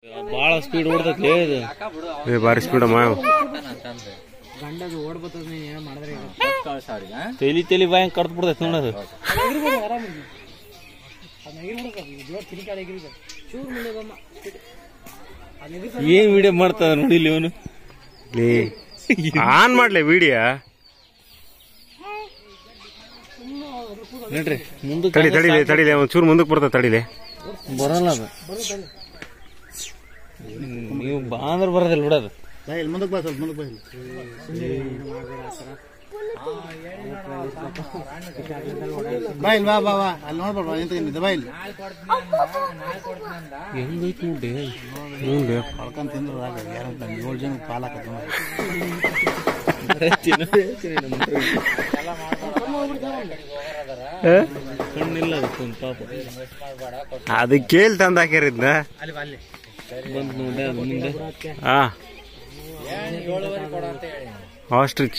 ಬಾಳ ಸ್ಪೀಡ್ ಓಡ್ತೈತಿ ಇದು ಏ ಭಾರಿ ಸ್ಪೀಡ್ ಅಮ್ಮ ಗಂಡದು ಓಡ್ಬತ್ತದ ನೀನ್ ಏನೋ ಮಾಡಿದ್ರೆ ತಲಿ ತಲಿ ಬಾಯಂಗ್ ಕಡ್ದು ಬಿಡ್ತೈತಿ ನೋಡೋದು ಎಗಿರ್ಬೋದು ಆರಾಮಾಗಿ ಅದನ್ನ ಎಗಿರ್ಬಿಡ್ಬೇಕು ಜೋರ್ ತಿರುಗಾಡಿ ಎಗಿರ್ಬೇಕು ಚೂರು ಮುಂದೆ ಬಮ್ಮ ಅದನ್ನ ಎಗಿರ್ತಾರೆ ಏನ್ ವಿಡಿಯೋ ಮಾಡ್ತದ ನೋಡಿಲ್ಲ ಇವನು ಲೇ ಆನ್ ಮಾಡ್ಲೆ ವಿಡಿಯೋ ನೋಡ್ರಿ ಮುಂದೆ ತಡಿ ತಡಿಲೆ ತಡಿಲೆ ಒಂದ್ ಚೂರು ಮುಂದಕ್ಕೆ ಬರ್ತದೆ ತಡಿಲೆ ಬರಲ್ಲ ಅದು ನೀವು ಬಾ ಅಂದ್ರೆ ಬರೋದಿಲ್ಲ ಬಿಡೋದು ಮುಂದಕ್ಕೆ ಬಾ ಸ್ವಲ್ಪ ಮುಂದಕ್ಕೆ ಬಾ ಇಲ್ಲಿ ಬಾ ಬಾ ಬಾ ಅಲ್ಲಿ ನೋಡ್ಬೇಡ ಬಾ ನಿಂತ್ಕೊಂಡಿದ್ದೆ ಬಾ ಇಲ್ಲಿ ಹೆಂಗೈತಿ ನೋಡಿ ಹ್ಞೂ ಲೇ ಕಳ್ಕೊಂಡ್ ತಿಂದ್ರು ಆಗ ಯಾರಂತ ಏಳು ಜನ ಪಾಲ್ ಹಾಕತ್ ಕಣ್ಣಿಲ್ಲ ಅದಕ್ಕೊಂದು ಪಾಪ ಅದಕ್ಕೆ ಕೇಳಿ ತಂದು ಹಾಕ್ಯಾರಿದ್ನ ಬಂದ್ ನೋಡಿ ಅದು ಮುಂದೆ ಹಾ ಆಸ್ಟ್ರಿಚ್